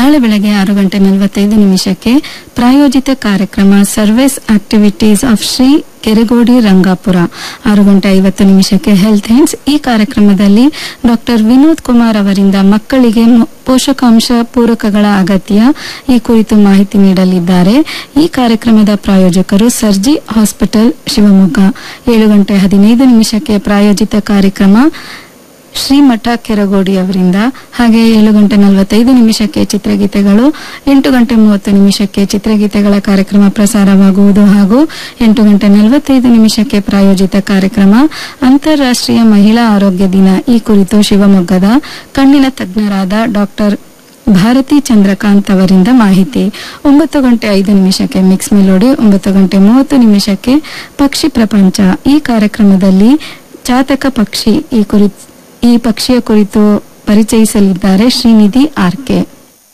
ನಾಳೆ ಬೆಳಗ್ಗೆ ಆರು ಗಂಟೆ ನಲವತ್ತೈದು ನಿಮಿಷಕ್ಕೆ ಪ್ರಾಯೋಜಿತ ಕಾರ್ಯಕ್ರಮ service activities of Shri Keregodi Rangapura ಆರು ಗಂಟೆ ಐವತ್ತು ನಿಮಿಷಕ್ಕೆ ಹೆಲ್ತ್ ಹ್ಯಾಂಡ್ಸ್ ಈ ಕಾರ್ಯಕ್ರಮದಲ್ಲಿ ಡಾಕ್ಟರ್ ವಿನೋದ್ ಕುಮಾರ್ ಅವರಿಂದ ಮಕ್ಕಳಿಗೆ ಮು- ಪೋಷಕಾಂಶ ಪೂರಕಗಳ ಅಗತ್ಯ ಈ ಕುರಿತು ಮಾಹಿತಿ ನೀಡಲಿದ್ದಾರೆ ಈ ಕಾರ್ಯಕ್ರಮದ ಪ್ರಾಯೋಜಕರು ಸರ್ಜಿ ಹಾಸ್ಪಿಟಲ್ ಶಿವಮೊಗ್ಗ ಏಳು ಗಂಟೆ ಹದಿನೈದು ನಿಮಿಷಕ್ಕೆ ಪ್ರಾಯೋಜಿತ ಕಾರ್ಯಕ್ರಮ ಶ್ರೀಮಠ ಕೆರಗೋಡಿ ಅವರಿಂದ ಹಾಗೆ ಏಳು ಗಂಟೆ ನಲವತ್ತೈದು ನಿಮಿಷಕ್ಕೆ ಚಿತ್ರಗೀತೆಗಳು ಎಂಟು ಗಂಟೆ ಮೂವತ್ತು ನಿಮಿಷಕ್ಕೆ ಚಿತ್ರಗೀತೆಗಳ ಕಾರ್ಯಕ್ರಮ ಪ್ರಸಾರವಾಗುವುದು ಹಾಗೂ ಎಂಟು ಗಂಟೆ ನಲವತ್ತೈದು ನಿಮಿಷಕ್ಕೆ ಪ್ರಾಯೋಜಿತ ಕಾರ್ಯಕ್ರಮ ಅಂತಾರಾಷ್ಟ್ರೀಯ ಮಹಿಳಾ ಆರೋಗ್ಯ ದಿನ ಈ ಕುರಿತು ಶಿವಮೊಗ್ಗದ ಕಣ್ಣಿನ ತಜ್ಞರಾದ ಡಾಕ್ಟರ್ ಭಾರತಿ ಚಂದ್ರಕಾಂತ್ ಅವರಿಂದ ಮಾಹಿತಿ ಒಂಬತ್ತು ಗಂಟೆ ಐದು ನಿಮಿಷಕ್ಕೆ ಮಿಕ್ಸ್ ಮೆಲೋಡಿ ಒಂಬತ್ತು ಗಂಟೆ ಮೂವತ್ತು ನಿಮಿಷಕ್ಕೆ ಪಕ್ಷಿ ಪ್ರಪಂಚ ಈ ಕಾರ್ಯಕ್ರಮದಲ್ಲಿ ಚಾತಕ ಪಕ್ಷಿ ಈ ಕುರಿತು ಈ ಪಕ್ಷಿಯ ಕುರಿತು ಪರಿಚಯಿಸಲಿದ್ದಾರೆ ಶ್ರೀನಿಧಿ ಆರ್ಕೆ